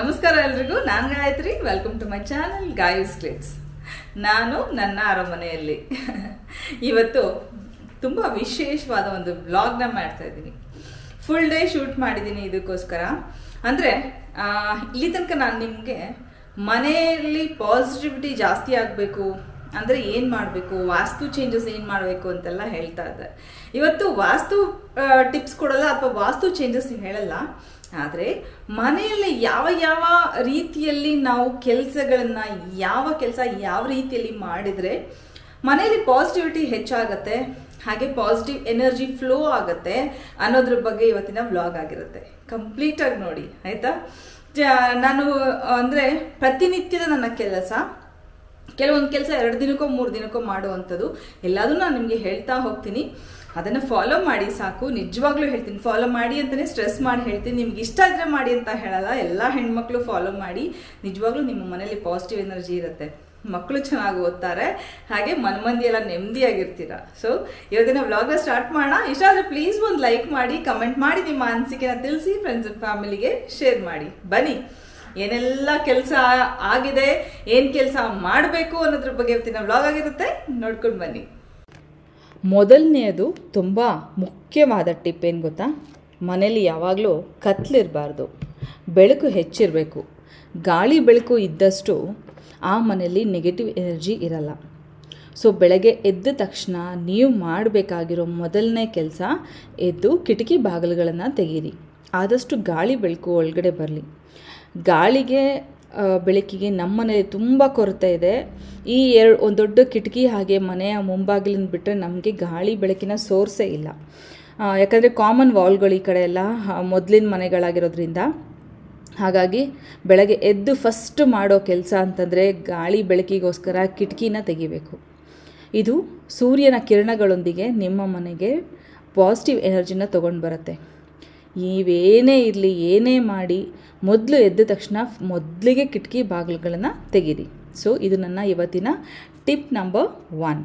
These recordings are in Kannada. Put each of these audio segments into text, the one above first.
ನಮಸ್ಕಾರ ಎಲ್ರಿಗೂ ನಾನು Gayathri welcome to my channel Gayas clicks ನಾನು ನನ್ನ ಅರಮನೆಯಲ್ಲಿ ಇವತ್ತು ತುಂಬ ವಿಶೇಷವಾದ ಒಂದು ಬ್ಲಾಗ್ನ ಮಾಡ್ತಾ ಇದ್ದೀನಿ ಫುಲ್ ಡೇ ಶೂಟ್ ಮಾಡಿದ್ದೀನಿ ಇದಕ್ಕೋಸ್ಕರ ಅಂದರೆ ಇಲ್ಲಿ ತನಕ ನಾನು ನಿಮಗೆ ಮನೆಯಲ್ಲಿ ಪಾಸಿಟಿವಿಟಿ ಜಾಸ್ತಿ ಆಗಬೇಕು ಅಂದರೆ ಏನು ಮಾಡಬೇಕು ವಾಸ್ತು ಚೇಂಜಸ್ ಏನು ಮಾಡಬೇಕು ಅಂತೆಲ್ಲ ಹೇಳ್ತಾ ಇದ್ದೆ ಇವತ್ತು ವಾಸ್ತು ಟಿಪ್ಸ್ ಕೊಡಲ್ಲ ಅಥವಾ ವಾಸ್ತು ಚೇಂಜಸ್ ಹೇಳಲ್ಲ ಆದರೆ ಮನೆಯಲ್ಲಿ ಯಾವ ಯಾವ ರೀತಿಯಲ್ಲಿ ನಾವು ಕೆಲಸಗಳನ್ನು ಯಾವ ಕೆಲಸ ಯಾವ ರೀತಿಯಲ್ಲಿ ಮಾಡಿದರೆ ಮನೆಯಲ್ಲಿ ಪಾಸಿಟಿವಿಟಿ ಹೆಚ್ಚಾಗತ್ತೆ ಹಾಗೆ ಪಾಸಿಟಿವ್ ಎನರ್ಜಿ ಫ್ಲೋ ಆಗುತ್ತೆ ಅನ್ನೋದ್ರ ಬಗ್ಗೆ ಇವತ್ತಿನ ವ್ಲಾಗ್ ಆಗಿರುತ್ತೆ ಕಂಪ್ಲೀಟಾಗಿ ನೋಡಿ ಆಯಿತಾ ನಾನು ಅಂದರೆ ಪ್ರತಿನಿತ್ಯದ ನನ್ನ ಕೆಲಸ ಕೆಲವೊಂದು ಕೆಲಸ ಎರಡು ದಿನಕ್ಕೋ ಮೂರು ದಿನಕ್ಕೋ ಮಾಡುವಂಥದ್ದು ಎಲ್ಲದೂ ನಾನು ನಿಮಗೆ ಹೇಳ್ತಾ ಹೋಗ್ತೀನಿ ಅದನ್ನು ಫಾಲೋ ಮಾಡಿ ಸಾಕು ನಿಜವಾಗ್ಲೂ ಹೇಳ್ತೀನಿ ಫಾಲೋ ಮಾಡಿ ಅಂತಲೇ ಸ್ಟ್ರೆಸ್ ಮಾಡಿ ಹೇಳ್ತೀನಿ ನಿಮ್ಗೆ ಇಷ್ಟ ಇದ್ರೆ ಮಾಡಿ ಅಂತ ಹೇಳಲ್ಲ ಎಲ್ಲ ಹೆಣ್ಮಕ್ಳು ಫಾಲೋ ಮಾಡಿ ನಿಜವಾಗ್ಲೂ ನಿಮ್ಮ ಮನೇಲಿ ಪಾಸಿಟಿವ್ ಎನರ್ಜಿ ಇರುತ್ತೆ ಮಕ್ಕಳು ಚೆನ್ನಾಗಿ ಓದ್ತಾರೆ ಹಾಗೆ ಮನ್ಮಂದಿ ಎಲ್ಲ ನೆಮ್ಮದಿಯಾಗಿರ್ತೀರ ಸೊ ಇವತ್ತಿನ ವ್ಲಾಗ್ನ ಸ್ಟಾರ್ಟ್ ಮಾಡೋಣ ಇಷ್ಟ ಆದರೆ ಪ್ಲೀಸ್ ಒಂದು ಲೈಕ್ ಮಾಡಿ ಕಮೆಂಟ್ ಮಾಡಿ ನಿಮ್ಮ ಅನಿಸಿಕೆನ ತಿಳಿಸಿ ಫ್ರೆಂಡ್ಸ್ ಅಂಡ್ ಫ್ಯಾಮಿಲಿಗೆ ಶೇರ್ ಮಾಡಿ ಬನ್ನಿ ಏನೆಲ್ಲ ಕೆಲಸ ಆಗಿದೆ ಏನು ಕೆಲಸ ಮಾಡಬೇಕು ಅನ್ನೋದ್ರ ಬಗ್ಗೆ ಇವತ್ತಿನ ವ್ಲಾಗ್ ಆಗಿರುತ್ತೆ ನೋಡ್ಕೊಂಡು ಬನ್ನಿ ಮೊದಲನೆಯದು ತುಂಬ ಮುಖ್ಯವಾದ ಟಿಪ್ ಏನು ಗೊತ್ತಾ ಮನೇಲಿ ಯಾವಾಗಲೂ ಕತ್ಲಿರಬಾರ್ದು ಬೆಳಕು ಹೆಚ್ಚಿರಬೇಕು ಗಾಳಿ ಬೆಳಕು ಇದ್ದಷ್ಟು ಆ ಮನೆಯಲ್ಲಿ ನೆಗೆಟಿವ್ ಎನರ್ಜಿ ಇರಲ್ಲ ಸೊ ಬೆಳಗ್ಗೆ ಎದ್ದ ತಕ್ಷಣ ನೀವು ಮಾಡಬೇಕಾಗಿರೋ ಮೊದಲನೇ ಕೆಲಸ ಎದ್ದು ಕಿಟಕಿ ಬಾಗಿಲುಗಳನ್ನು ತೆಗೀರಿ ಆದಷ್ಟು ಗಾಳಿ ಬೆಳಕು ಒಳಗಡೆ ಬರಲಿ ಗಾಳಿಗೆ ಬೆಳಕಿಗೆ ನಮ್ಮ ಮನೇಲಿ ತುಂಬ ಕೊರತೆ ಇದೆ ಈ ಎರಡು ಒಂದು ದೊಡ್ಡ ಕಿಟಕಿ ಹಾಗೆ ಮನೆಯ ಮುಂಬಾಗಿಲಿಂದ ಬಿಟ್ಟರೆ ನಮಗೆ ಗಾಳಿ ಬೆಳಕಿನ ಸೋರ್ಸೇ ಇಲ್ಲ ಯಾಕಂದರೆ ಕಾಮನ್ ವಾಲ್ಗಳು ಈ ಕಡೆ ಎಲ್ಲ ಮೊದಲಿನ ಮನೆಗಳಾಗಿರೋದ್ರಿಂದ ಹಾಗಾಗಿ ಬೆಳಗ್ಗೆ ಎದ್ದು ಫಸ್ಟ್ ಮಾಡೋ ಕೆಲಸ ಅಂತಂದರೆ ಗಾಳಿ ಬೆಳಕಿಗೋಸ್ಕರ ಕಿಟಕಿನ ತೆಗಿಬೇಕು ಇದು ಸೂರ್ಯನ ಕಿರಣಗಳೊಂದಿಗೆ ನಿಮ್ಮ ಮನೆಗೆ ಪಾಸಿಟಿವ್ ಎನರ್ಜಿನ ತೊಗೊಂಡು ಬರುತ್ತೆ ನೀವೇನೇ ಇರಲಿ ಏನೇ ಮಾಡಿ ಮೊದಲು ಎದ್ದ ತಕ್ಷಣ ಮೊದಲಿಗೆ ಕಿಟಕಿ ಬಾಗಿಲುಗಳನ್ನು ತೆಗೀರಿ ಸೊ ಇದು ನನ್ನ ಇವತ್ತಿನ ಟಿಪ್ ನಂಬರ್ ಒನ್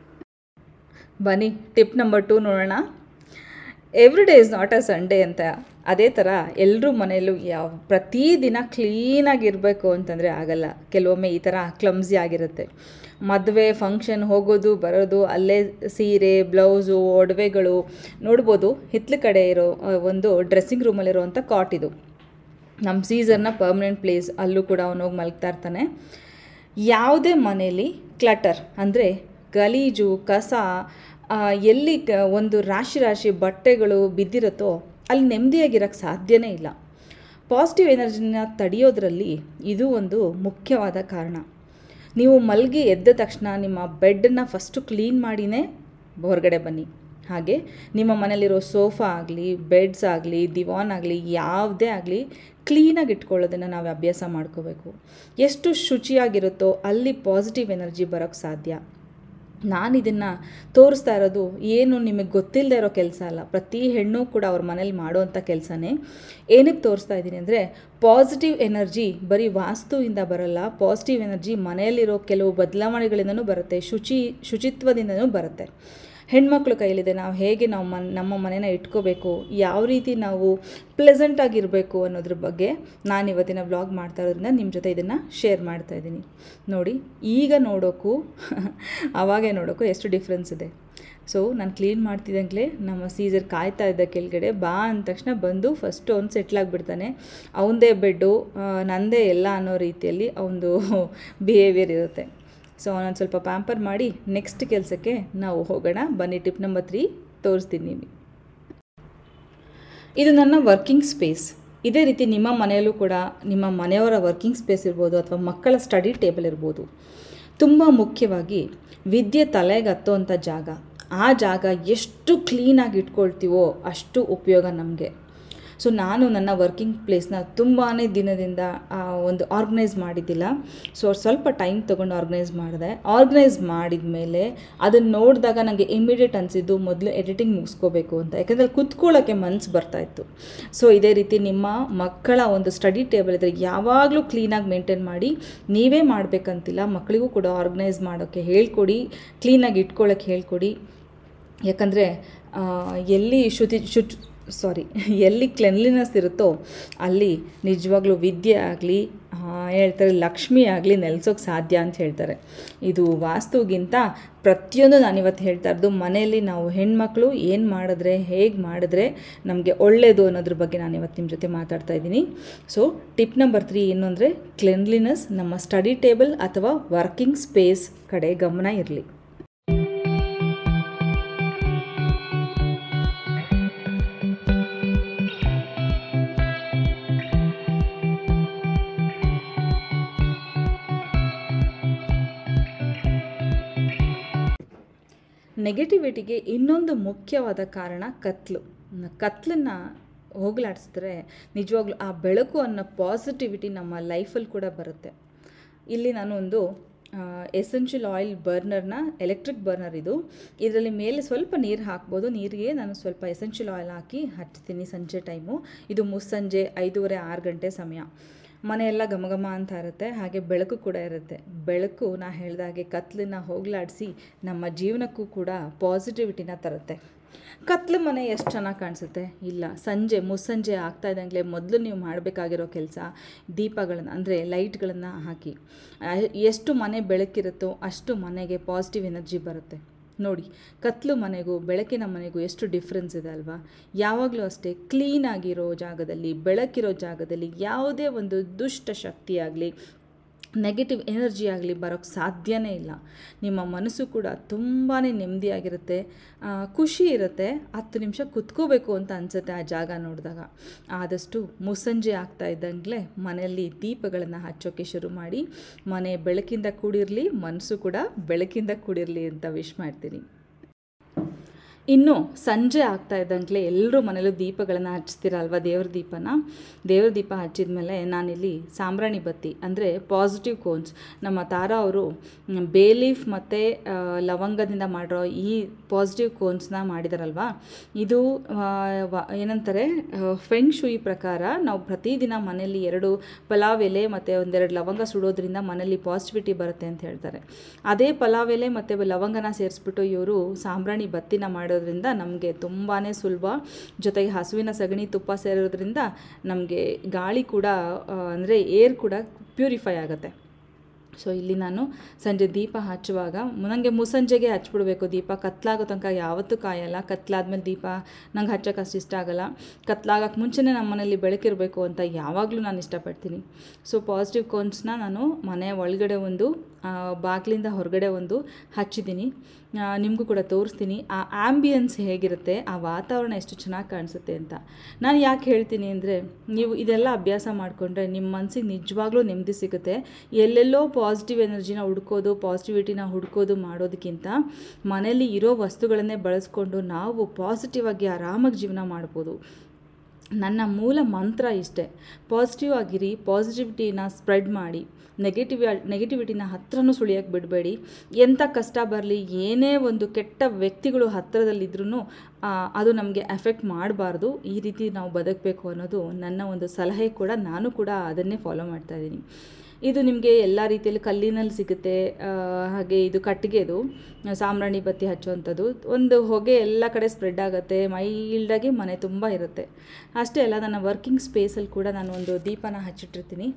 ಬನ್ನಿ ಟಿಪ್ ನಂಬರ್ ಟು ನೋಡೋಣ every day is not a Sunday ಅಂತ ಅದೇ ಥರ ಎಲ್ಲರೂ ಮನೆಯಲ್ಲೂ ಯಾವ ಪ್ರತಿದಿನ ಕ್ಲೀನಾಗಿರಬೇಕು ಅಂತಂದರೆ ಆಗಲ್ಲ ಕೆಲವೊಮ್ಮೆ ಈ ಥರ ಕ್ಲಮ್ಸಿ ಆಗಿರುತ್ತೆ ಮದುವೆ ಫಂಕ್ಷನ್ ಹೋಗೋದು ಬರೋದು ಅಲ್ಲೇ ಸೀರೆ ಬ್ಲೌಸು ಒಡವೆಗಳು ನೋಡ್ಬೋದು ಹಿತ್ಲ ಕಡೆ ಇರೋ ಒಂದು ಡ್ರೆಸ್ಸಿಂಗ್ ರೂಮಲ್ಲಿರುವಂಥ ಕಾಟ್ ಇದು ನಮ್ಮ ಸೀಸರ್ನ ಪರ್ಮನೆಂಟ್ ಪ್ಲೇಸ್ ಅಲ್ಲೂ ಕೂಡ ಅವನೋಗಿ ಮಲಗ್ತಾ ಇರ್ತಾನೆ ಯಾವುದೇ ಮನೆಯಲ್ಲಿ ಕ್ಲಟರ್ ಅಂದರೆ ಗಲೀಜು ಕಸ ಎಲ್ಲಿ ಒಂದು ರಾಶಿ ರಾಶಿ ಬಟ್ಟೆಗಳು ಬಿದ್ದಿರುತ್ತೋ ಅಲ್ಲಿ ನೆಮ್ಮದಿಯಾಗಿರೋಕ್ಕೆ ಸಾಧ್ಯನೇ ಇಲ್ಲ ಪಾಸಿಟಿವ್ ಎನರ್ಜಿನ ತಡೆಯೋದ್ರಲ್ಲಿ ಇದು ಒಂದು ಮುಖ್ಯವಾದ ಕಾರಣ ನೀವು ಮಲಗಿ ಎದ್ದ ತಕ್ಷಣ ನಿಮ್ಮ ಬೆಡ್ಡನ್ನು ಫಸ್ಟು ಕ್ಲೀನ್ ಮಾಡಿನೇ ಹೊರಗಡೆ ಬನ್ನಿ ಹಾಗೆ ನಿಮ್ಮ ಮನೇಲಿರೋ ಸೋಫಾ ಆಗಲಿ ಬೆಡ್ಸ್ ಆಗಲಿ ದಿವಾನ್ ಆಗಲಿ ಯಾವುದೇ ಆಗಲಿ ಕ್ಲೀನಾಗಿ ಇಟ್ಕೊಳ್ಳೋದನ್ನು ನಾವು ಅಭ್ಯಾಸ ಮಾಡ್ಕೋಬೇಕು ಎಷ್ಟು ಶುಚಿಯಾಗಿರುತ್ತೋ ಅಲ್ಲಿ ಪಾಸಿಟಿವ್ ಎನರ್ಜಿ ಬರೋಕ್ಕೆ ಸಾಧ್ಯ ನಾನು ಇದನ್ನು ತೋರಿಸ್ತಾ ಇರೋದು ಏನು ನಿಮಗೆ ಗೊತ್ತಿಲ್ಲದೆ ಇರೋ ಕೆಲಸ ಅಲ್ಲ ಪ್ರತಿ ಹೆಣ್ಣು ಕೂಡ ಅವ್ರ ಮನೇಲಿ ಮಾಡೋವಂಥ ಕೆಲಸನೇ ಏನಕ್ಕೆ ತೋರಿಸ್ತಾ ಇದ್ದೀನಿ ಅಂದರೆ ಪಾಸಿಟಿವ್ ಎನರ್ಜಿ ಬರೀ ವಾಸ್ತುವಿಂದ ಬರಲ್ಲ ಪಾಸಿಟಿವ್ ಎನರ್ಜಿ ಮನೆಯಲ್ಲಿರೋ ಕೆಲವು ಬದಲಾವಣೆಗಳಿಂದನೂ ಬರುತ್ತೆ ಶುಚಿ ಶುಚಿತ್ವದಿಂದನೂ ಬರುತ್ತೆ ಹೆಣ್ಮಕ್ಳು ಕೈಲಿದೆ ನಾವು ಹೇಗೆ ನಾವು ಮನ್ ನಮ್ಮ ಮನೇನ ಇಟ್ಕೋಬೇಕು ಯಾವ ರೀತಿ ನಾವು ಪ್ಲೆಸೆಂಟಾಗಿರಬೇಕು ಅನ್ನೋದ್ರ ಬಗ್ಗೆ ನಾನು ಇವತ್ತಿನ ವ್ಲಾಗ್ ಮಾಡ್ತಾ ಇರೋದ್ರಿಂದ ನಿಮ್ಮ ಜೊತೆ ಇದನ್ನು ಶೇರ್ ಮಾಡ್ತಾ ಇದ್ದೀನಿ ನೋಡಿ ಈಗ ನೋಡೋಕ್ಕೂ ಆವಾಗೇ ನೋಡೋಕ್ಕೂ ಎಷ್ಟು ಡಿಫ್ರೆನ್ಸ್ ಇದೆ ಸೊ ನಾನು ಕ್ಲೀನ್ ಮಾಡ್ತಿದ್ದಂಗೆ ನಮ್ಮ ಸೀಸರ್ ಕಾಯ್ತಾ ಇದ್ದ ಕೆಳಗಡೆ ಬಾ ಅಂದ ತಕ್ಷಣ ಬಂದು ಫಸ್ಟು ಅವ್ನು ಸೆಟ್ಲಾಗಿಬಿಡ್ತಾನೆ ಅವನದೇ ಬೆಡ್ಡು ನಂದೇ ಎಲ್ಲ ಅನ್ನೋ ರೀತಿಯಲ್ಲಿ ಅವನದು ಬಿಹೇವಿಯರ್ ಇರುತ್ತೆ ಸೊ ಅವನೊಂದು ಸ್ವಲ್ಪ ಪ್ಯಾಂಪರ್ ಮಾಡಿ ನೆಕ್ಸ್ಟ್ ಕೆಲಸಕ್ಕೆ ನಾವು ಹೋಗೋಣ ಬನ್ನಿ ಟಿಪ್ ನಂಬರ್ ತ್ರೀ ತೋರಿಸ್ತೀನಿ ಇದು ನನ್ನ ವರ್ಕಿಂಗ್ ಸ್ಪೇಸ್ ಇದೇ ರೀತಿ ನಿಮ್ಮ ಮನೆಯಲ್ಲೂ ಕೂಡ ನಿಮ್ಮ ಮನೆಯವರ ವರ್ಕಿಂಗ್ ಸ್ಪೇಸ್ ಇರ್ಬೋದು ಅಥವಾ ಮಕ್ಕಳ ಸ್ಟಡಿ ಟೇಬಲ್ ಇರ್ಬೋದು ತುಂಬ ಮುಖ್ಯವಾಗಿ ವಿದ್ಯೆ ತಲೆಗೆ ಹತ್ತೋವಂಥ ಜಾಗ ಆ ಜಾಗ ಎಷ್ಟು ಕ್ಲೀನಾಗಿ ಇಟ್ಕೊಳ್ತೀವೋ ಅಷ್ಟು ಉಪಯೋಗ ನಮಗೆ ಸೊ ನಾನು ನನ್ನ ವರ್ಕಿಂಗ್ ಪ್ಲೇಸ್ನ ತುಂಬಾ ದಿನದಿಂದ ಒಂದು ಆರ್ಗನೈಸ್ ಮಾಡಿದ್ದಿಲ್ಲ ಸೊ ಸ್ವಲ್ಪ ಟೈಮ್ ತೊಗೊಂಡು ಆರ್ಗನೈಸ್ ಮಾಡಿದೆ ಆರ್ಗನೈಸ್ ಮಾಡಿದ ಮೇಲೆ ಅದನ್ನು ನೋಡಿದಾಗ ನನಗೆ ಇಮಿಡಿಯೇಟ್ ಅನಿಸಿದ್ದು ಮೊದಲು ಎಡಿಟಿಂಗ್ ಮುಗಿಸ್ಕೋಬೇಕು ಅಂತ ಯಾಕಂದರೆ ಕೂತ್ಕೊಳ್ಳೋಕ್ಕೆ ಮನಸ್ಸು ಬರ್ತಾಯಿತ್ತು ಸೊ ಇದೇ ರೀತಿ ನಿಮ್ಮ ಮಕ್ಕಳ ಒಂದು ಸ್ಟಡಿ ಟೇಬಲ್ ಇದ್ದರೆ ಯಾವಾಗಲೂ ಕ್ಲೀನಾಗಿ ಮೇಂಟೈನ್ ಮಾಡಿ ನೀವೇ ಮಾಡಬೇಕಂತಿಲ್ಲ ಮಕ್ಕಳಿಗೂ ಕೂಡ ಆರ್ಗನೈಸ್ ಮಾಡೋಕ್ಕೆ ಹೇಳ್ಕೊಡಿ ಕ್ಲೀನಾಗಿ ಇಟ್ಕೊಳ್ಳೋಕ್ಕೆ ಹೇಳ್ಕೊಡಿ ಯಾಕಂದರೆ ಎಲ್ಲಿ ಶುಚಿ ಶುಚ್ ಸಾರಿ ಎಲ್ಲಿ ಕ್ಲೆನ್ಲಿನೆಸ್ ಇರುತ್ತೋ ಅಲ್ಲಿ ನಿಜವಾಗ್ಲೂ ವಿದ್ಯೆ ಆಗಲಿ ಹೇಳ್ತಾರೆ ಲಕ್ಷ್ಮಿ ಆಗಲಿ ನೆಲೆಸೋಕೆ ಸಾಧ್ಯ ಅಂತ ಹೇಳ್ತಾರೆ ಇದು ವಾಸ್ತುಗಿಂತ ಪ್ರತಿಯೊಂದು ನಾನಿವತ್ತು ಹೇಳ್ತಾ ಇರೋದು ಮನೆಯಲ್ಲಿ ನಾವು ಹೆಣ್ಮಕ್ಳು ಏನು ಮಾಡಿದ್ರೆ ಹೇಗೆ ಮಾಡಿದ್ರೆ ನಮಗೆ ಒಳ್ಳೆಯದು ಅನ್ನೋದ್ರ ಬಗ್ಗೆ ನಾನು ಇವತ್ತು ನಿಮ್ಮ ಜೊತೆ ಮಾತಾಡ್ತಾ ಇದ್ದೀನಿ ಸೊ ಟಿಪ್ ನಂಬರ್ ತ್ರೀ ಏನು ಅಂದರೆ ಕ್ಲೆನ್ಲಿನೆಸ್ ನಮ್ಮ ಸ್ಟಡಿ ಟೇಬಲ್ ಅಥವಾ ವರ್ಕಿಂಗ್ ಸ್ಪೇಸ್ ಕಡೆ ಗಮನ ಇರಲಿ ನೆಗೆಟಿವಿಟಿಗೆ ಇನ್ನೊಂದು ಮುಖ್ಯವಾದ ಕಾರಣ ಕತ್ಲು ಕತ್ಲನ್ನು ಹೋಗಲಾಡಿಸಿದ್ರೆ ನಿಜವಾಗ್ಲೂ ಆ ಬೆಳಕು ಅನ್ನೋ ಪಾಸಿಟಿವಿಟಿ ನಮ್ಮ ಲೈಫಲ್ಲಿ ಕೂಡ ಬರುತ್ತೆ ಇಲ್ಲಿ ನಾನು ಒಂದು ಎಸೆನ್ಷಿಯಲ್ ಆಯಿಲ್ ಬರ್ನರ್ನ ಎಲೆಕ್ಟ್ರಿಕ್ ಬರ್ನರ್ ಇದು ಇದರಲ್ಲಿ ಮೇಲೆ ಸ್ವಲ್ಪ ನೀರು ಹಾಕ್ಬೋದು ನೀರಿಗೆ ನಾನು ಸ್ವಲ್ಪ ಎಸೆನ್ಷಿಯಲ್ ಆಯಿಲ್ ಹಾಕಿ ಹಚ್ತೀನಿ ಸಂಜೆ ಟೈಮು ಇದು ಮುಸ್ಸಂಜೆ ಐದೂವರೆ ಆರು ಗಂಟೆ ಸಮಯ ಮನೆಯೆಲ್ಲ ಘಮಘಮ ಅಂತ ಇರುತ್ತೆ ಹಾಗೆ ಬೆಳಕು ಕೂಡ ಇರುತ್ತೆ ಬೆಳಕು ನಾ ಹೇಳಿದಾಗೆ ಕತ್ಲನ್ನ ಹೋಗಲಾಡಿಸಿ ನಮ್ಮ ಜೀವನಕ್ಕೂ ಕೂಡ ಪಾಸಿಟಿವಿಟಿನ ತರುತ್ತೆ ಕತ್ಲು ಮನೆ ಎಷ್ಟು ಚೆನ್ನಾಗಿ ಕಾಣಿಸುತ್ತೆ ಇಲ್ಲ ಸಂಜೆ ಮುಸ್ಸಂಜೆ ಆಗ್ತಾ ಇದ್ದಂಗೆ ಮೊದಲು ನೀವು ಮಾಡಬೇಕಾಗಿರೋ ಕೆಲಸ ದೀಪಗಳನ್ನು ಅಂದರೆ ಲೈಟ್ಗಳನ್ನು ಹಾಕಿ ಎಷ್ಟು ಮನೆ ಬೆಳಕಿರುತ್ತೋ ಅಷ್ಟು ಮನೆಗೆ ಪಾಸಿಟಿವ್ ಎನರ್ಜಿ ಬರುತ್ತೆ ನೋಡಿ ಕತ್ಲು ಮನೆಗೂ ಬೆಳಕಿನ ಮನೆಗೂ ಎಷ್ಟು ಡಿಫ್ರೆನ್ಸ್ ಇದೆ ಅಲ್ವಾ ಯಾವಾಗಲೂ ಅಷ್ಟೇ ಕ್ಲೀನಾಗಿರೋ ಜಾಗದಲ್ಲಿ ಬೆಳಕಿರೋ ಜಾಗದಲ್ಲಿ ಯಾವುದೇ ಒಂದು ದುಷ್ಟ ಶಕ್ತಿ ಆಗಲಿ ನೆಗೆಟಿವ್ ಎನರ್ಜಿ ಆಗಲಿ ಬರೋಕ್ಕೆ ಸಾಧ್ಯನೇ ಇಲ್ಲ ನಿಮ್ಮ ಮನಸ್ಸು ಕೂಡ ತುಂಬಾ ನೆಮ್ಮದಿಯಾಗಿರುತ್ತೆ ಖುಷಿ ಇರುತ್ತೆ ಹತ್ತು ನಿಮಿಷ ಕುತ್ಕೋಬೇಕು ಅಂತ ಅನಿಸುತ್ತೆ ಆ ಜಾಗ ನೋಡಿದಾಗ ಆದಷ್ಟು ಮುಸ್ಸಂಜೆ ಆಗ್ತಾ ಇದ್ದಂಗೆ ಮನೆಯಲ್ಲಿ ದೀಪಗಳನ್ನು ಹಚ್ಚೋಕ್ಕೆ ಶುರು ಮಾಡಿ ಮನೆ ಬೆಳಕಿಂದ ಕೂಡಿರಲಿ ಮನಸ್ಸು ಕೂಡ ಬೆಳಕಿಂದ ಕೂಡಿರಲಿ ಅಂತ ವಿಶ್ ಮಾಡ್ತೀನಿ ಇನ್ನು ಸಂಜೆ ಆಗ್ತಾ ಇದ್ದಂಗೆ ಎಲ್ಲರೂ ಮನೇಲೂ ದೀಪಗಳನ್ನು ಹಚ್ತೀರಲ್ವ ದೇವ್ರ ದೀಪನ ದೇವ್ರ ದೀಪ ಹಚ್ಚಿದ ಮೇಲೆ ನಾನಿಲ್ಲಿ ಸಾಂಬ್ರಾಣಿ ಬತ್ತಿ ಅಂದರೆ ಪಾಸಿಟಿವ್ ಕೋನ್ಸ್ ನಮ್ಮ ತಾರಾ ಅವರು ಬೇ ಲೀಫ್ ಮತ್ತು ಲವಂಗದಿಂದ ಮಾಡಿರೋ ಈ ಪಾಸಿಟಿವ್ ಕೋನ್ಸ್ನ ಮಾಡಿದಾರಲ್ವ ಇದು ಏನಂತಾರೆ ಫೆಂಗ್ ಶುಯಿ ಪ್ರಕಾರ ನಾವು ಪ್ರತಿದಿನ ಮನೆಯಲ್ಲಿ ಎರಡು ಪಲಾವ್ ಎಲೆ ಮತ್ತು ಒಂದೆರಡು ಲವಂಗ ಸುಡೋದ್ರಿಂದ ಮನೇಲಿ ಪಾಸಿಟಿವಿಟಿ ಬರುತ್ತೆ ಅಂತ ಹೇಳ್ತಾರೆ ಅದೇ ಪಲಾವ್ ಎಲೆ ಮತ್ತು ಲವಂಗನ ಸೇರಿಸ್ಬಿಟ್ಟು ಇವರು ಸಾಂಬ್ರಾಣಿ ಬತ್ತಿನ ಮಾಡೋದ್ರಿಂದ ನಮಗೆ ತುಂಬಾ ಸುಲಭ ಜೊತೆಗೆ ಹಸುವಿನ ಸಗಣಿ ತುಪ್ಪ ಸೇರೋದ್ರಿಂದ ನಮಗೆ ಗಾಳಿ ಕೂಡ ಅಂದರೆ ಏರ್ ಕೂಡ ಪ್ಯೂರಿಫೈ ಆಗುತ್ತೆ ಸೊ ಇಲ್ಲಿ ನಾನು ಸಂಜೆ ದೀಪ ಹಚ್ಚುವಾಗ ನನಗೆ ಮುಸ್ಸಂಜೆಗೆ ಹಚ್ಬಿಡ್ಬೇಕು ದೀಪ ಕತ್ಲಾಗೋ ತನಕ ಯಾವತ್ತೂ ಕಾಯಲ್ಲ ಕತ್ಲಾದ್ಮೇಲೆ ದೀಪ ನಂಗೆ ಹಚ್ಚೋಕೆ ಅಷ್ಟು ಇಷ್ಟ ಆಗಲ್ಲ ಕತ್ಲಾಗಕ್ಕೆ ಮುಂಚೆನೇ ನಮ್ಮ ಮನೇಲಿ ಬೆಳಕಿರಬೇಕು ಅಂತ ಯಾವಾಗಲೂ ನಾನು ಇಷ್ಟಪಡ್ತೀನಿ ಸೊ ಪಾಸಿಟಿವ್ ಕೋನ್ಸ್ನ ನಾನು ಮನೆ ಒಳಗಡೆ ಒಂದು ಬಾಗಿಲಿಂದ ಹೊರಗಡೆ ಒಂದು ಹಚ್ಚಿದ್ದೀನಿ ನಿಮಗೂ ಕೂಡ ತೋರಿಸ್ತೀನಿ ಆ ಆ್ಯಂಬಿಯನ್ಸ್ ಹೇಗಿರುತ್ತೆ ಆ ವಾತಾವರಣ ಎಷ್ಟು ಚೆನ್ನಾಗಿ ಕಾಣಿಸುತ್ತೆ ಅಂತ ನಾನು ಯಾಕೆ ಹೇಳ್ತೀನಿ ಅಂದರೆ ನೀವು ಇದೆಲ್ಲ ಅಭ್ಯಾಸ ಮಾಡಿಕೊಂಡ್ರೆ ನಿಮ್ಮ ಮನಸ್ಸಿಗೆ ನಿಜವಾಗ್ಲೂ ನೆಮ್ಮದಿ ಸಿಗುತ್ತೆ ಎಲ್ಲೆಲ್ಲೋ ಪಾಸಿಟಿವ್ ಎನರ್ಜಿನ ಹುಡ್ಕೋದು ಪಾಸಿಟಿವಿಟಿನ ಹುಡ್ಕೋದು ಮಾಡೋದಕ್ಕಿಂತ ಮನೇಲಿ ಇರೋ ವಸ್ತುಗಳನ್ನೇ ಬಳಸ್ಕೊಂಡು ನಾವು ಪಾಸಿಟಿವ್ ಆಗಿ ಆರಾಮಾಗಿ ಜೀವನ ಮಾಡ್ಬೋದು ನನ್ನ ಮೂಲ ಮಂತ್ರ ಇಷ್ಟೇ ಪಾಸಿಟಿವ್ ಆಗಿರಿ ಪಾಸಿಟಿವಿಟಿನ ಸ್ಪ್ರೆಡ್ ಮಾಡಿ ನೆಗೆಟಿವ್ ನೆಗೆಟಿವಿಟಿನ ಹತ್ರನೂ ಸುಳಿಯೋಕ್ಕೆ ಬಿಡಬೇಡಿ ಎಂಥ ಕಷ್ಟ ಬರಲಿ ಏನೇ ಒಂದು ಕೆಟ್ಟ ವ್ಯಕ್ತಿಗಳು ಹತ್ತಿರದಲ್ಲಿದ್ರೂ ಅದು ನಮಗೆ ಎಫೆಕ್ಟ್ ಮಾಡಬಾರ್ದು ಈ ರೀತಿ ನಾವು ಬದುಕಬೇಕು ಅನ್ನೋದು ನನ್ನ ಒಂದು ಸಲಹೆ ಕೂಡ ನಾನು ಕೂಡ ಅದನ್ನೇ ಫಾಲೋ ಮಾಡ್ತಾ ಇದ್ದೀನಿ ಇದು ನಿಮಗೆ ಎಲ್ಲ ರೀತಿಯಲ್ಲಿ ಕಲ್ಲಿನಲ್ಲಿ ಸಿಗುತ್ತೆ ಹಾಗೆ ಇದು ಕಟ್ಟಿಗೆದು ಸಾಂಬ್ರಾಣಿ ಬತ್ತಿ ಹಚ್ಚುವಂಥದ್ದು ಒಂದು ಹೊಗೆ ಎಲ್ಲ ಕಡೆ ಸ್ಪ್ರೆಡ್ ಆಗುತ್ತೆ ಮೈಲ್ಡಾಗಿ ಮನೆ ತುಂಬ ಇರುತ್ತೆ ಅಷ್ಟೇ ಅಲ್ಲ ನನ್ನ ವರ್ಕಿಂಗ್ ಸ್ಪೇಸಲ್ಲಿ ಕೂಡ ನಾನು ಒಂದು ದೀಪನ ಹಚ್ಚಿಟ್ಟಿರ್ತೀನಿ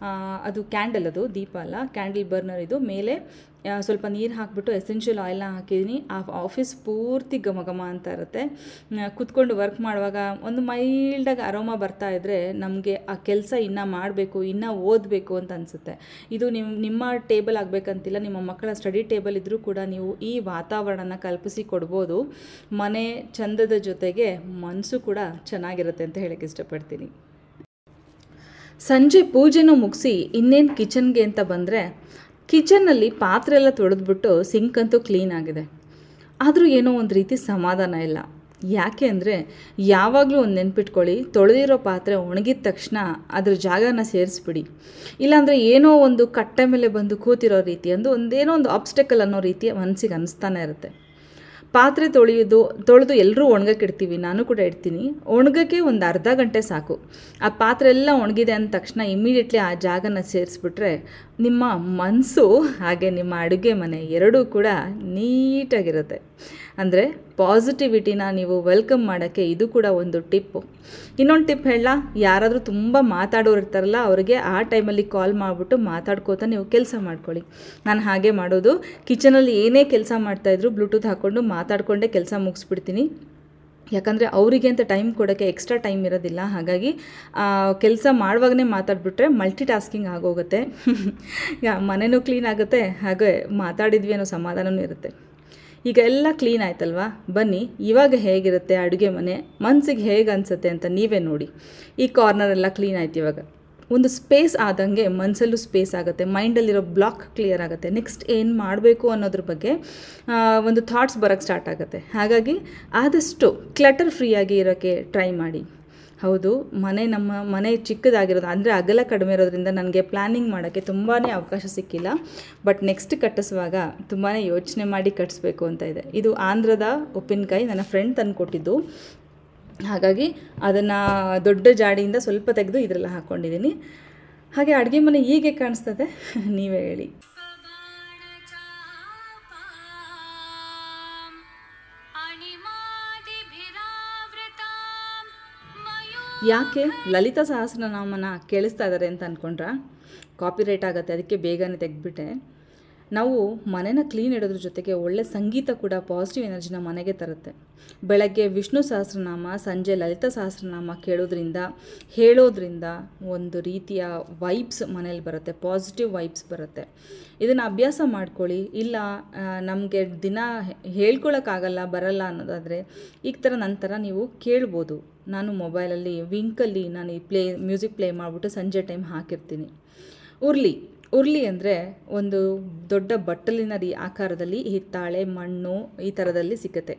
ಅದು ಕ್ಯಾಂಡಲ್ ಅದು ದೀಪ ಅಲ್ಲ ಕ್ಯಾಂಡಲ್ ಬರ್ನರ್ ಇದು ಮೇಲೆ ಸ್ವಲ್ಪ ನೀರು ಹಾಕಿಬಿಟ್ಟು ಎಸೆನ್ಷಿಯಲ್ ಆಯಿಲ್ನ ಹಾಕಿದ್ದೀನಿ ಆ ಆಫೀಸ್ ಪೂರ್ತಿ ಘಮ ಘಮ ಅಂತ ಇರುತ್ತೆ ಕುತ್ಕೊಂಡು ವರ್ಕ್ ಮಾಡುವಾಗ ಒಂದು ಮೈಲ್ಡಾಗಿ ಅರೋಮ ಬರ್ತಾ ಇದ್ದರೆ ನಮಗೆ ಆ ಕೆಲಸ ಇನ್ನೂ ಮಾಡಬೇಕು ಇನ್ನೂ ಓದಬೇಕು ಅಂತ ಅನಿಸುತ್ತೆ ಇದು ನಿಮ್ಮ ನಿಮ್ಮ ಟೇಬಲ್ ಆಗಬೇಕಂತಿಲ್ಲ ನಿಮ್ಮ ಮಕ್ಕಳ ಸ್ಟಡಿ ಟೇಬಲ್ ಇದ್ದರೂ ಕೂಡ ನೀವು ಈ ವಾತಾವರಣನ ಕಲ್ಪಿಸಿ ಕೊಡ್ಬೋದು ಮನೆ ಚಂದದ ಜೊತೆಗೆ ಮನಸ್ಸು ಕೂಡ ಚೆನ್ನಾಗಿರುತ್ತೆ ಅಂತ ಹೇಳಕ್ಕೆ ಇಷ್ಟಪಡ್ತೀನಿ ಸಂಜೆ ಪೂಜೆನೂ ಮುಗಿಸಿ ಇನ್ನೇನು ಕಿಚನ್ಗೆ ಅಂತ ಬಂದರೆ ಕಿಚನ್ನಲ್ಲಿ ಪಾತ್ರೆ ಎಲ್ಲ ತೊಳೆದ್ಬಿಟ್ಟು ಸಿಂಕ್ ಅಂತೂ ಕ್ಲೀನ್ ಆಗಿದೆ ಆದರೂ ಏನೋ ಒಂದು ರೀತಿ ಸಮಾಧಾನ ಇಲ್ಲ ಯಾಕೆ ಅಂದರೆ ಯಾವಾಗಲೂ ಒಂದು ನೆನ್ಪಿಟ್ಕೊಳ್ಳಿ ತೊಳೆದಿರೋ ಪಾತ್ರೆ ಒಣಗಿದ ತಕ್ಷಣ ಅದ್ರ ಜಾಗನ ಸೇರಿಸ್ಬಿಡಿ ಇಲ್ಲಾಂದರೆ ಏನೋ ಒಂದು ಕಟ್ಟೆ ಮೇಲೆ ಬಂದು ಕೂತಿರೋ ರೀತಿ ಒಂದು ಒಂದೇನೋ ಒಂದು ಆಬ್ಸ್ಟೆಕಲ್ ಅನ್ನೋ ರೀತಿ ಮನಸ್ಸಿಗೆ ಅನಿಸ್ತಾನೆ ಇರುತ್ತೆ ಪಾತ್ರೆ ತೊಳೆಯೋದು ತೊಳೆದು ಎಲ್ಲರೂ ಒಣಗಕ್ಕೆ ಇಡ್ತೀವಿ ನಾನು ಕೂಡ ಇಡ್ತೀನಿ ಒಣಗಕ್ಕೆ ಒಂದು ಅರ್ಧ ಗಂಟೆ ಸಾಕು ಆ ಪಾತ್ರೆ ಎಲ್ಲ ಒಣಗಿದೆ ಅಂದ ತಕ್ಷಣ ಇಮಿಡಿಯೇಟ್ಲಿ ಆ ಜಾಗನ ಸೇರಿಸ್ಬಿಟ್ರೆ ನಿಮ್ಮ ಮನಸ್ಸು ಹಾಗೆ ನಿಮ್ಮ ಅಡುಗೆ ಮನೆ ಎರಡೂ ಕೂಡ ನೀಟಾಗಿರುತ್ತೆ ಅಂದರೆ ಪಾಸಿಟಿವಿಟಿನ ನೀವು ವೆಲ್ಕಮ್ ಮಾಡೋಕ್ಕೆ ಇದು ಕೂಡ ಒಂದು ಟಿಪ್ಪು ಇನ್ನೊಂದು ಟಿಪ್ ಹೇಳ ಯಾರಾದರೂ ತುಂಬ ಮಾತಾಡೋರು ಇರ್ತಾರಲ್ಲ ಅವರಿಗೆ ಆ ಟೈಮಲ್ಲಿ ಕಾಲ್ ಮಾಡಿಬಿಟ್ಟು ಮಾತಾಡ್ಕೋತಾ ನೀವು ಕೆಲಸ ಮಾಡ್ಕೊಳ್ಳಿ ನಾನು ಹಾಗೆ ಮಾಡೋದು ಕಿಚನಲ್ಲಿ ಏನೇ ಕೆಲಸ ಮಾಡ್ತಾಯಿದ್ರು ಬ್ಲೂಟೂತ್ ಹಾಕ್ಕೊಂಡು ಮಾತಾಡಿಕೊಂಡೇ ಕೆಲಸ ಮುಗಿಸ್ಬಿಡ್ತೀನಿ ಯಾಕಂದರೆ ಅವರಿಗೆ ಅಂತ ಟೈಮ್ ಕೊಡೋಕ್ಕೆ ಎಕ್ಸ್ಟ್ರಾ ಟೈಮ್ ಇರೋದಿಲ್ಲ ಹಾಗಾಗಿ ಕೆಲಸ ಮಾಡುವಾಗನೇ ಮಾತಾಡಿಬಿಟ್ರೆ ಮಲ್ಟಿ ಟಾಸ್ಕಿಂಗ್ ಆಗೋಗುತ್ತೆ ಯಾ- ಮನೆಯೂ ಕ್ಲೀನ್ ಆಗುತ್ತೆ ಹಾಗೆ ಮಾತಾಡಿದ್ವಿ ಅನ್ನೋ ಸಮಾಧಾನವೂ ಇರುತ್ತೆ ಈಗ ಎಲ್ಲ ಕ್ಲೀನ್ ಆಯ್ತಲ್ವಾ ಬನ್ನಿ ಇವಾಗ ಹೇಗಿರುತ್ತೆ ಅಡುಗೆ ಮನೆ ಮನಸ್ಸಿಗೆ ಹೇಗೆ ಅನಿಸುತ್ತೆ ಅಂತ ನೀವೇ ನೋಡಿ ಈ ಕಾರ್ನರ್ ಎಲ್ಲ ಕ್ಲೀನ್ ಆಯ್ತು ಇವಾಗ ಒಂದು ಸ್ಪೇಸ್ ಆದಂಗೆ ಮನಸ್ಸಲ್ಲೂ ಸ್ಪೇಸ್ ಆಗುತ್ತೆ ಮೈಂಡಲ್ಲಿರೋ ಬ್ಲಾಕ್ ಕ್ಲಿಯರ್ ಆಗುತ್ತೆ ನೆಕ್ಸ್ಟ್ ಏನು ಮಾಡಬೇಕು ಅನ್ನೋದ್ರ ಬಗ್ಗೆ ಆ, ಒಂದು ಥಾಟ್ಸ್ ಬರೋಕ್ಕೆ ಸ್ಟಾರ್ಟ್ ಆಗುತ್ತೆ ಹಾಗಾಗಿ ಆದಷ್ಟು ಕ್ಲಟರ್ ಫ್ರೀಯಾಗಿ ಇರೋಕ್ಕೆ ಟ್ರೈ ಮಾಡಿ ಹೌದು ಮನೆ ನಮ್ಮ ಮನೆ ಚಿಕ್ಕದಾಗಿರೋದು ಅಂದರೆ ಅಗಲ ಕಡಿಮೆ ಇರೋದ್ರಿಂದ ನನಗೆ ಪ್ಲ್ಯಾನಿಂಗ್ ಮಾಡೋಕ್ಕೆ ತುಂಬಾ ಅವಕಾಶ ಸಿಕ್ಕಿಲ್ಲ ಬಟ್ ನೆಕ್ಸ್ಟ್ ಕಟ್ಟಿಸುವಾಗ ತುಂಬಾ ಯೋಚನೆ ಮಾಡಿ ಕಟ್ಟಿಸ್ಬೇಕು ಅಂತ ಇದೆ ಇದು ಆಂಧ್ರದ ಉಪ್ಪಿನಕಾಯಿ ನನ್ನ ಫ್ರೆಂಡ್ ತಂದು ಕೊಟ್ಟಿದ್ದು ಹಾಗಾಗಿ ಅದನ್ನು ದೊಡ್ಡ ಜಾಡಿಯಿಂದ ಸ್ವಲ್ಪ ತೆಗೆದು ಇದರೆಲ್ಲ ಹಾಕ್ಕೊಂಡಿದ್ದೀನಿ ಹಾಗೆ ಅಡುಗೆ ಮನೆ ಹೀಗೆ ಕಾಣಿಸ್ತದೆ ನೀವೇ ಹೇಳಿ बाणचापाम् अणिमादिभिरावृतां मयूर ಯಾಕೆ ಲಲಿತಾ ಸಹಸ್ರನಾಮನ ಕೇಳಿಸ್ತಾ ಇದ್ದಾರೆ ಅಂತ ಅಂದ್ಕೊಂಡ್ರ ಕಾಪಿರೈಟ್ ಆಗುತ್ತೆ ಅದಕ್ಕೆ ಬೇಗನೆ ತೆಗೆದ್ಬಿಟ್ಟೆ ನಾವು ಮನೆನ ಕ್ಲೀನ್ ಇಡೋದ್ರ ಜೊತೆಗೆ ಒಳ್ಳೆ ಸಂಗೀತ ಕೂಡ ಪಾಸಿಟಿವ್ ಎನರ್ಜಿನ ಮನೆಗೆ ತರುತ್ತೆ ಬೆಳಗ್ಗೆ ವಿಷ್ಣು ಸಹಸ್ರನಾಮ ಸಂಜೆ ಲಲಿತಾ ಸಹಸ್ರನಾಮ ಕೇಳೋದ್ರಿಂದ ಹೇಳೋದ್ರಿಂದ ಒಂದು ರೀತಿಯ ವೈಬ್ಸ್ ಮನೇಲಿ ಬರುತ್ತೆ ಪಾಸಿಟಿವ್ ವೈಬ್ಸ್ ಬರುತ್ತೆ ಇದನ್ನು ಅಭ್ಯಾಸ ಮಾಡ್ಕೊಳ್ಳಿ ಇಲ್ಲ ನಮಗೆ ದಿನ ಹೇಳ್ಕೊಳಕ್ಕಾಗಲ್ಲ ಬರಲ್ಲ ಅನ್ನೋದಾದರೆ ಈ ಥರ ನಂತರ ನೀವು ಕೇಳ್ಬೋದು ನಾನು ಮೊಬೈಲಲ್ಲಿ ವಿಂಕಲ್ಲಿ ನಾನು ಈ ಪ್ಲೇ ಮ್ಯೂಸಿಕ್ ಪ್ಲೇ ಮಾಡಿಬಿಟ್ಟು ಸಂಜೆ ಟೈಮ್ ಹಾಕಿರ್ತೀನಿ ಉರ್ಲಿ ಉರ್ಲಿ ಅಂದರೆ ಒಂದು ದೊಡ್ಡ ಬಟ್ಟಲಿನ ರೀ ಆಕಾರದಲ್ಲಿ ಹಿತ್ತಾಳೆ ಮಣ್ಣು ಈ ಥರದಲ್ಲಿ ಸಿಗುತ್ತೆ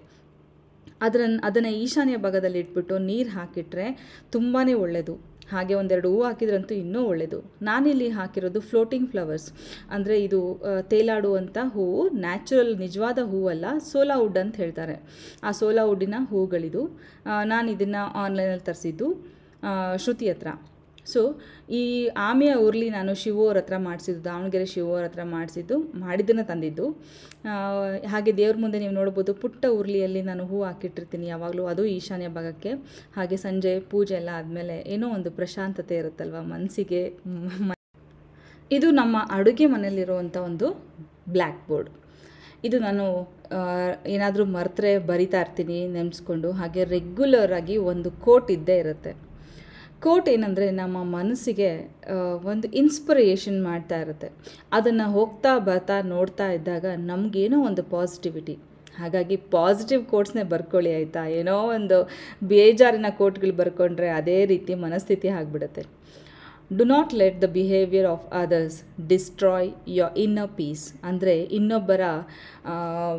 ಅದನ್ನು ಅದನ್ನು ಈಶಾನ್ಯ ಭಾಗದಲ್ಲಿ ಇಟ್ಬಿಟ್ಟು ನೀರು ಹಾಕಿಟ್ರೆ ತುಂಬಾ ಒಳ್ಳೆಯದು ಹಾಗೆ ಒಂದೆರಡು ಹೂವು ಹಾಕಿದ್ರಂತೂ ಇನ್ನೂ ಒಳ್ಳೆಯದು ನಾನಿಲ್ಲಿ ಹಾಕಿರೋದು ಫ್ಲೋಟಿಂಗ್ ಫ್ಲವರ್ಸ್ ಅಂದರೆ ಇದು ಆ, ತೇಲಾಡುವಂಥ ಹೂವು ನ್ಯಾಚುರಲ್ ನಿಜವಾದ ಹೂವಲ್ಲ ಸೋಲಾ ವುಡ್ ಅಂತ ಹೇಳ್ತಾರೆ ಆ ಸೋಲಾ ವುಡ್ಡಿನ ಹೂಗಳಿದು ಆ, ನಾನು ಇದನ್ನು ಆನ್ಲೈನಲ್ಲಿ ತರಿಸಿದ್ದು ಶ್ರುತಿ ಹತ್ರ ಸೊ ಈ ಆಮೆಯ ಉರ್ಲಿ ನಾನು ಶಿವು ಅವ್ರ ಹತ್ರ ಮಾಡಿಸಿದ್ದು ದಾವಣಗೆರೆ ಶಿವು ಅವ್ರ ಹತ್ರ ಮಾಡಿಸಿದ್ದು ಮಾಡಿದ್ದನ್ನು ತಂದಿದ್ದು ಆ, ಹಾಗೆ ದೇವ್ರ ಮುಂದೆ ನೀವು ನೋಡ್ಬೋದು ಪುಟ್ಟ ಉರ್ಲಿಯಲ್ಲಿ ನಾನು ಹೂ ಹಾಕಿಟ್ಟಿರ್ತೀನಿ ಯಾವಾಗಲೂ ಅದು ಈಶಾನ್ಯ ಭಾಗಕ್ಕೆ ಹಾಗೆ ಸಂಜೆ ಪೂಜೆ ಎಲ್ಲ ಆದಮೇಲೆ ಏನೋ ಒಂದು ಪ್ರಶಾಂತತೆ ಇರುತ್ತಲ್ವ ಮನಸ್ಸಿಗೆ ಮ- ಇದು ನಮ್ಮ ಅಡುಗೆ ಮನೆಯಲ್ಲಿರುವಂಥ ಒಂದು ಬ್ಲ್ಯಾಕ್ ಬೋರ್ಡ್ ಇದು ನಾನು ಏನಾದರೂ ಮರೆತರೆ ಬರಿತಾ ಇರ್ತೀನಿ ನೆನೆಸ್ಕೊಂಡು ಹಾಗೆ ರೆಗ್ಯುಲರ್ ಆಗಿ ಒಂದು ಕೋಟ್ ಇದ್ದೇ ಇರುತ್ತೆ ಕೋಟ್ ಏನಂದರೆ ನಮ್ಮ ಮನಸ್ಸಿಗೆ ಆ, ಒಂದು ಇನ್ಸ್ಪಿರೇಷನ್ ಮಾಡ್ತಾ ಇರುತ್ತೆ ಅದನ್ನು ಹೋಗ್ತಾ ಬರ್ತಾ ನೋಡ್ತಾ ಇದ್ದಾಗ ನಮಗೇನೋ ಒಂದು ಪಾಸಿಟಿವಿಟಿ ಹಾಗಾಗಿ ಪಾಸಿಟಿವ್ ಕೋಟ್ಸ್ನೇ ಬರ್ಕೊಳ್ಳಿ ಆಯಿತಾ ಏನೋ ಒಂದು ಬೇಜಾರಿನ ಕೋಟ್ಗಳು ಬರ್ಕೊಂಡ್ರೆ ಅದೇ ರೀತಿ ಮನಸ್ಥಿತಿ ಆಗಿಬಿಡುತ್ತೆ do not let the behaviour of others destroy your inner peace ಅಂದರೆ ಇನ್ನೊಬ್ಬರ ಆ,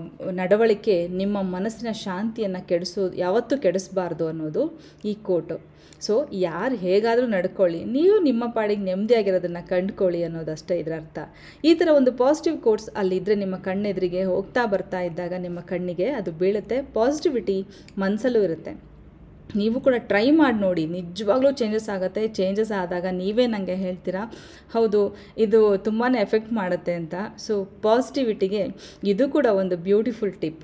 ನಡವಳಿಕೆ ನಿಮ್ಮ ಮನಸ್ಸಿನ ಶಾಂತಿಯನ್ನು ಕೆಡಿಸೋದು ಯಾವತ್ತೂ ಕೆಡಿಸಬಾರ್ದು ಅನ್ನೋದು ಈ ಕೋಟು ಸೊ ಯಾರು ಹೇಗಾದರೂ ನಡ್ಕೊಳ್ಳಿ ನೀವು ನಿಮ್ಮ ಪಾಡಿಗೆ ನೆಮ್ಮದಿಯಾಗಿರೋದನ್ನು ಕಂಡುಕೊಳ್ಳಿ ಅನ್ನೋದಷ್ಟೇ ಇದರ ಅರ್ಥ ಈ ಥರ ಒಂದು ಪಾಸಿಟಿವ್ ಕೋಟ್ಸ್ ಅಲ್ಲಿದ್ದರೆ ನಿಮ್ಮ ಕಣ್ಣೆದುರಿಗೆ ಹೋಗ್ತಾ ಬರ್ತಾ ಇದ್ದಾಗ ನಿಮ್ಮ ಕಣ್ಣಿಗೆ ಅದು ಬೀಳುತ್ತೆ ಪಾಸಿಟಿವಿಟಿ ಮನಸ್ಸಲ್ಲೂ ಇರುತ್ತೆ ನೀವು ಕೂಡ ಟ್ರೈ ಮಾಡಿ ನೋಡಿ ನಿಜವಾಗ್ಲೂ ಚೇಂಜಸ್ ಆಗುತ್ತೆ ಚೇಂಜಸ್ ಆದಾಗ ನೀವೇ ನನಗೆ ಹೇಳ್ತೀರಾ ಹೌದು ಇದು ತುಂಬಾ ಎಫೆಕ್ಟ್ ಮಾಡುತ್ತೆ ಅಂತ ಸೊ ಪಾಸಿಟಿವಿಟಿಗೆ ಇದು ಕೂಡ ಒಂದು ಬ್ಯೂಟಿಫುಲ್ ಟಿಪ್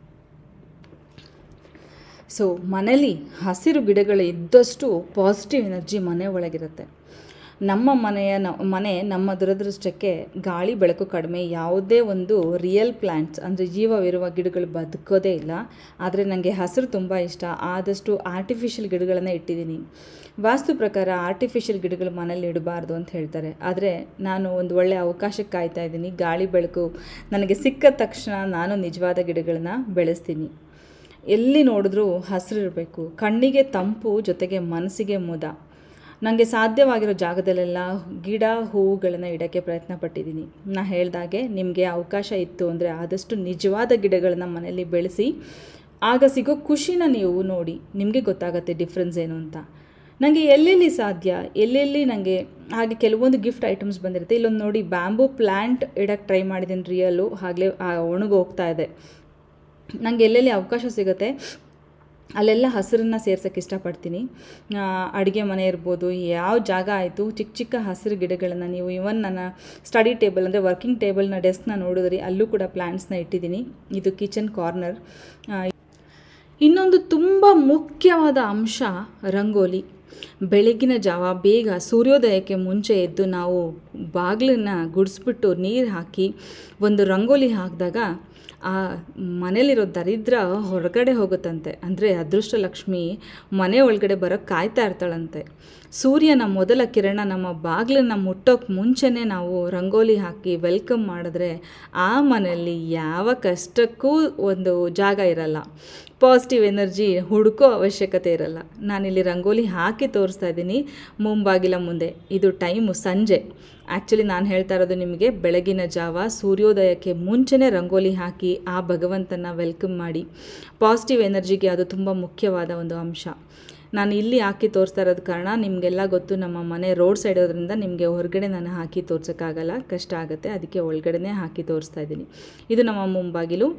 ಸೊ ಮನೇಲಿ ಹಸಿರು ಗಿಡಗಳು ಇದ್ದಷ್ಟು ಪಾಸಿಟಿವ್ ಎನರ್ಜಿ ಮನೆ ಒಳಗಿರುತ್ತೆ ನಮ್ಮ ಮನೆಯ ನ- ಮನೆ ನಮ್ಮ ದುರದೃಷ್ಟಕ್ಕೆ ಗಾಳಿ ಬೆಳಕು ಕಡಿಮೆ ಯಾವುದೇ ಒಂದು ರಿಯಲ್ ಪ್ಲ್ಯಾಂಟ್ಸ್ ಅಂದರೆ ಜೀವವಿರುವ ಗಿಡಗಳು ಬದುಕೋದೇ ಇಲ್ಲ ಆದರೆ ನನಗೆ ಹಸಿರು ತುಂಬ ಇಷ್ಟ ಆದಷ್ಟು ಆರ್ಟಿಫಿಷಿಯಲ್ ಗಿಡಗಳನ್ನೇ ಇಟ್ಟಿದ್ದೀನಿ ವಾಸ್ತು ಪ್ರಕಾರ ಆರ್ಟಿಫಿಷಿಯಲ್ ಗಿಡಗಳು ಮನೇಲಿ ಇಡಬಾರ್ದು ಅಂತ ಹೇಳ್ತಾರೆ ಆದರೆ ನಾನು ಒಂದು ಒಳ್ಳೆಯ ಅವಕಾಶಕ್ಕೆ ಕಾಯ್ತಾ ಇದ್ದೀನಿ ಗಾಳಿ ಬೆಳಕು ನನಗೆ ಸಿಕ್ಕ ತಕ್ಷಣ ನಾನು ನಿಜವಾದ ಗಿಡಗಳನ್ನ ಬೆಳೆಸ್ತೀನಿ ಎಲ್ಲಿ ನೋಡಿದ್ರೂ ಹಸಿರು ಇರಬೇಕು ಕಣ್ಣಿಗೆ ತಂಪು ಜೊತೆಗೆ ಮನಸ್ಸಿಗೆ ಮುದ ನನಗೆ ಸಾಧ್ಯವಾಗಿರೋ ಜಾಗದಲ್ಲೆಲ್ಲ ಗಿಡ ಹೂವುಗಳನ್ನು ಇಡೋಕ್ಕೆ ಪ್ರಯತ್ನ ಪಟ್ಟಿದ್ದೀನಿ ನಾ ಹೇಳ್ದಾಗೆ ನಿಮಗೆ ಅವಕಾಶ ಇತ್ತು ಅಂದರೆ ಆದಷ್ಟು ನಿಜವಾದ ಗಿಡಗಳನ್ನು ಮನೆಯಲ್ಲಿ ಬೆಳೆಸಿ ಆಗ ಸಿಗೋ ಖುಷಿನ ನೀವು ನೋಡಿ ನಿಮಗೆ ಗೊತ್ತಾಗತ್ತೆ ಡಿಫ್ರೆನ್ಸ್ ಏನು ಅಂತ ನನಗೆ ಎಲ್ಲೆಲ್ಲಿ ಸಾಧ್ಯ ಎಲ್ಲೆಲ್ಲಿ ನನಗೆ ಹಾಗೆ ಕೆಲವೊಂದು ಗಿಫ್ಟ್ ಐಟಮ್ಸ್ ಬಂದಿರುತ್ತೆ ಇಲ್ಲೊಂದು ನೋಡಿ ಬ್ಯಾಂಬೂ ಪ್ಲ್ಯಾಂಟ್ ಇಡೋಕ್ಕೆ ಟ್ರೈ ಮಾಡಿದ್ದೀನಿ ರಿಯಲ್ಲು ಆಗಲೇ ಒಣಗಿ ಹೋಗ್ತಾ ಇದೆ ನನಗೆ ಎಲ್ಲೆಲ್ಲಿ ಅವಕಾಶ ಸಿಗುತ್ತೆ ಅಲ್ಲೆಲ್ಲ ಹಸಿರನ್ನ ಸೇರ್ಸೋಕ್ಕೆ ಇಷ್ಟಪಡ್ತೀನಿ ಅಡುಗೆ ಮನೆ ಇರ್ಬೋದು ಯಾವ ಜಾಗ ಆಯಿತು ಚಿಕ್ಕ ಚಿಕ್ಕ ಹಸಿರು ಗಿಡಗಳನ್ನು ನೀವು ಇವನ್ ನನ್ನ ಸ್ಟಡಿ ಟೇಬಲ್ ಅಂದರೆ ವರ್ಕಿಂಗ್ ಟೇಬಲ್ನ ಡೆಸ್ಕ್ನ ನೋಡಿದ್ರಿ ಅಲ್ಲೂ ಕೂಡ ಪ್ಲ್ಯಾಂಟ್ಸ್ನ ಇಟ್ಟಿದ್ದೀನಿ ಇದು ಕಿಚನ್ ಕಾರ್ನರ್ ಇನ್ನೊಂದು ತುಂಬ ಮುಖ್ಯವಾದ ಅಂಶ ರಂಗೋಲಿ ಬೆಳಗಿನ ಜಾವ ಬೇಗ ಸೂರ್ಯೋದಯಕ್ಕೆ ಮುಂಚೆ ಎದ್ದು ನಾವು ಬಾಗಿಲನ್ನ ಗುಡಿಸ್ಬಿಟ್ಟು ನೀರು ಹಾಕಿ ಒಂದು ರಂಗೋಲಿ ಹಾಕಿದಾಗ ಆ ಮನೇಲಿರೋ ದರಿದ್ರ ಹೊರಗಡೆ ಹೋಗುತ್ತಂತೆ ಅಂದರೆ ಅದೃಷ್ಟ ಲಕ್ಷ್ಮಿ ಮನೆ ಒಳಗಡೆ ಬರೋಕ್ಕೆ ಕಾಯ್ತಾ ಇರ್ತಾಳಂತೆ ಸೂರ್ಯನ ಮೊದಲ ಕಿರಣ ನಮ್ಮ ಬಾಗಿಲನ್ನ ಮುಟ್ಟೋಕ್ಕೆ ಮುಂಚೆನೇ ನಾವು ರಂಗೋಲಿ ಹಾಕಿ ವೆಲ್ಕಮ್ ಮಾಡಿದ್ರೆ ಆ ಮನೆಯಲ್ಲಿ ಯಾವ ಕಷ್ಟಕ್ಕೂ ಒಂದು ಜಾಗ ಇರಲ್ಲ ಪಾಸಿಟಿವ್ ಎನರ್ಜಿ ಹುಡುಕೋ ಅವಶ್ಯಕತೆ ಇರಲ್ಲ ನಾನಿಲ್ಲಿ ರಂಗೋಲಿ ಹಾಕಿ ತೋರಿಸ್ತಾ ಇದ್ದೀನಿ ಮುಂಬಾಗಿಲ ಮುಂದೆ ಇದು ಟೈಮು ಸಂಜೆ ಆ್ಯಕ್ಚುಲಿ ನಾನು ಹೇಳ್ತಾ ಇರೋದು ನಿಮಗೆ ಬೆಳಗಿನ ಜಾವ ಸೂರ್ಯೋದಯಕ್ಕೆ ಮುಂಚೆನೇ ರಂಗೋಲಿ ಹಾಕಿ ಆ ಭಗವಂತನ ವೆಲ್ಕಮ್ ಮಾಡಿ ಪಾಸಿಟಿವ್ ಎನರ್ಜಿಗೆ ಅದು ತುಂಬ ಮುಖ್ಯವಾದ ಒಂದು ಅಂಶ ನಾನು ಇಲ್ಲಿ ಹಾಕಿ ತೋರಿಸ್ತಾ ಇರೋದು ಕಾರಣ ನಿಮಗೆಲ್ಲ ಗೊತ್ತು ನಮ್ಮ ಮನೆ ರೋಡ್ ಸೈಡ್ ಇರೋದ್ರಿಂದ ನಿಮಗೆ ಹೊರಗಡೆ ನಾನು ಹಾಕಿ ತೋರ್ಸೋಕ್ಕಾಗಲ್ಲ ಕಷ್ಟ ಆಗುತ್ತೆ ಅದಕ್ಕೆ ಒಳಗಡೆನೇ ಹಾಕಿ ತೋರಿಸ್ತಾ ಇದ್ದೀನಿ ಇದು ನಮ್ಮ ಮುಂಬಾಗಿಲು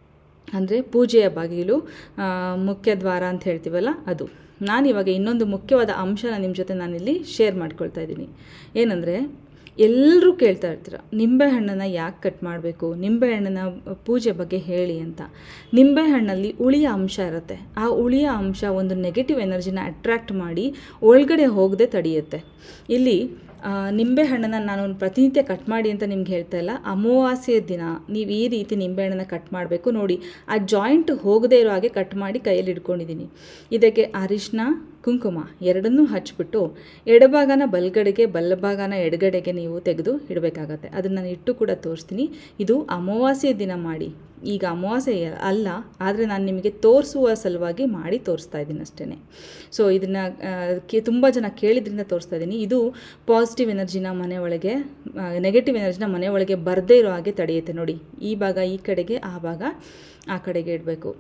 ಅಂದರೆ ಪೂಜೆಯ ಬಾಗಿಲು ಆ, ಮುಖ್ಯ ದ್ವಾರ ಅಂತ ಹೇಳ್ತೀವಲ್ಲ ಅದು ನಾನು ಇವಾಗ ಇನ್ನೊಂದು ಮುಖ್ಯವಾದ ಅಂಶನ ನಿಮ್ಮ ಜೊತೆ ನಾನಿಲ್ಲಿ ಶೇರ್ ಮಾಡ್ಕೊಳ್ತಾ ಇದ್ದೀನಿ ಏನಂದರೆ ಎಲ್ಲರೂ ಕೇಳ್ತಾ ಇರ್ತೀರ ನಿಂಬೆಹಣ್ಣನ್ನು ಯಾಕೆ ಕಟ್ ಮಾಡಬೇಕು ನಿಂಬೆಹಣ್ಣಿನ ಪೂಜೆ ಬಗ್ಗೆ ಹೇಳಿ ಅಂತ ನಿಂಬೆಹಣ್ಣಲ್ಲಿ ಉಳಿಯ ಅಂಶ ಇರುತ್ತೆ ಆ ಉಳಿಯ ಅಂಶ ಒಂದು ನೆಗೆಟಿವ್ ಎನರ್ಜಿನ ಅಟ್ರ್ಯಾಕ್ಟ್ ಮಾಡಿ ಒಳಗಡೆ ಹೋಗದೆ ತಡೆಯುತ್ತೆ ಇಲ್ಲಿ ಆ, ನಿಂಬೆಹಣ್ಣನ್ನು ನಾನು ಪ್ರತಿನಿತ್ಯ ಕಟ್ ಮಾಡಿ ಅಂತ ನಿಮ್ಗೆ ಹೇಳ್ತಾ ಇಲ್ಲ ಅಮಾವಾಸ್ಯೆ ದಿನ ನೀವು ಈ ರೀತಿ ನಿಂಬೆಹಣ್ಣನ್ನು ಕಟ್ ಮಾಡಬೇಕು ನೋಡಿ ಆ ಜಾಯಿಂಟ್ ಹೋಗದೇ ಇರೋ ಹಾಗೆ ಕಟ್ ಮಾಡಿ ಕೈಯಲ್ಲಿ ಇಟ್ಕೊಂಡಿದ್ದೀನಿ ಇದಕ್ಕೆ ಅರಿಶಿನ ಕುಂಕುಮ ಎರಡನ್ನೂ ಹಚ್ಬಿಟ್ಟು ಎಡಭಾಗನ ಬಲ್ಗಡೆಗೆ ಬಲಭಾಗನ ಎಡಗಡೆಗೆ ನೀವು ತೆಗೆದು ಇಡಬೇಕಾಗತ್ತೆ ಅದನ್ನು ನಾನು ಇಟ್ಟು ಕೂಡ ತೋರಿಸ್ತೀನಿ ಇದು ಅಮಾವಾಸ್ಯೆ ದಿನ ಮಾಡಿ ಈಗ ಅಮಾವಾಸ್ಯೆ ಅಲ್ಲ ಆದರೆ ನಾನು ನಿಮಗೆ ತೋರಿಸುವ ಸಲುವಾಗಿ ಮಾಡಿ ತೋರಿಸ್ತಾ ಇದ್ದೀನಿ ಅಷ್ಟೇ ಸೊ ಇದನ್ನು ತುಂಬ ಜನ ಕೇಳಿದ್ರಿಂದ ತೋರಿಸ್ತಾ ಇದ್ದೀನಿ ಇದು ಪಾಸಿಟಿವ್ ಎನರ್ಜಿನ ಮನೆ ಒಳಗೆ ನೆಗೆಟಿವ್ ಎನರ್ಜಿನ ಮನೆ ಒಳಗೆ ಬರದೇ ಇರೋ ಹಾಗೆ ತಡೆಯುತ್ತೆ ನೋಡಿ ಈ ಭಾಗ ಈ ಕಡೆಗೆ ಆ ಭಾಗ ಆ ಕಡೆಗೆ ಇಡಬೇಕು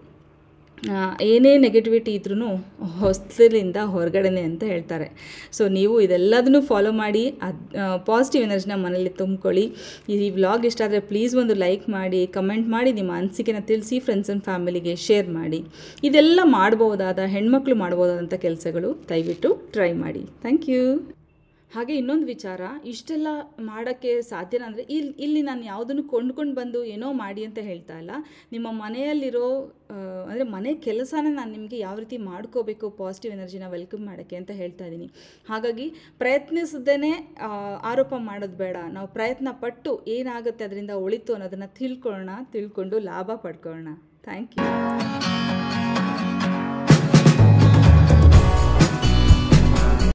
ಏನೇ ನೆಗೆಟಿವಿಟಿ ಇದ್ರೂ ಹೊಸಲಿಂದ ಹೊರಗಡೆನೆ ಅಂತ ಹೇಳ್ತಾರೆ ಸೊ ನೀವು ಇದೆಲ್ಲದನ್ನು ಫಾಲೋ ಮಾಡಿ ಅದು ಪಾಸಿಟಿವ್ ಎನರ್ಜಿನ ಮನೇಲಿ ತುಂಬ್ಕೊಳ್ಳಿ ಈ ವ್ಲಾಗ್ ಇಷ್ಟ ಆದರೆ ಪ್ಲೀಸ್ ಒಂದು ಲೈಕ್ ಮಾಡಿ ಕಮೆಂಟ್ ಮಾಡಿ ನಿಮ್ಮ ಅನಿಸಿಕೆನ ತಿಳಿಸಿ ಫ್ರೆಂಡ್ಸ್ ಆ್ಯಂಡ್ ಫ್ಯಾಮಿಲಿಗೆ ಶೇರ್ ಮಾಡಿ ಇದೆಲ್ಲ ಮಾಡ್ಬೋದಾದ ಹೆಣ್ಮಕ್ಳು ಮಾಡ್ಬೋದಾದಂಥ ಕೆಲಸಗಳು ದಯವಿಟ್ಟು ಟ್ರೈ ಮಾಡಿ ಥ್ಯಾಂಕ್ ಯು ಹಾಗೆ ಇನ್ನೊಂದು ವಿಚಾರ ಇಷ್ಟೆಲ್ಲ ಮಾಡೋಕ್ಕೆ ಸಾಧ್ಯನ ಅಂದರೆ ಇಲ್ಲಿ ಇಲ್ಲಿ ನಾನು ಯಾವುದನ್ನು ಕೊಂಡ್ಕೊಂಡು ಬಂದು ಏನೋ ಮಾಡಿ ಅಂತ ಹೇಳ್ತಾ ಇಲ್ಲ ನಿಮ್ಮ ಮನೆಯಲ್ಲಿರೋ ಅಂದರೆ ಮನೆ ಕೆಲಸನ ನಾನು ನಿಮಗೆ ಯಾವ ರೀತಿ ಮಾಡ್ಕೋಬೇಕು ಪಾಸಿಟಿವ್ ಎನರ್ಜಿನ ವೆಲ್ಕಮ್ ಮಾಡೋಕ್ಕೆ ಅಂತ ಹೇಳ್ತಾ ಇದ್ದೀನಿ ಹಾಗಾಗಿ ಪ್ರಯತ್ನಿಸದೇ ಆರೋಪ ಮಾಡೋದು ಬೇಡ ನಾವು ಪ್ರಯತ್ನ ಪಟ್ಟು ಏನಾಗುತ್ತೆ ಅದರಿಂದ ಒಳಿತು ಅನ್ನೋದನ್ನು ತಿಳ್ಕೊಳ್ಳೋಣ ತಿಳ್ಕೊಂಡು ಲಾಭ ಪಡ್ಕೊಳ್ಳೋಣ ಥ್ಯಾಂಕ್ ಯು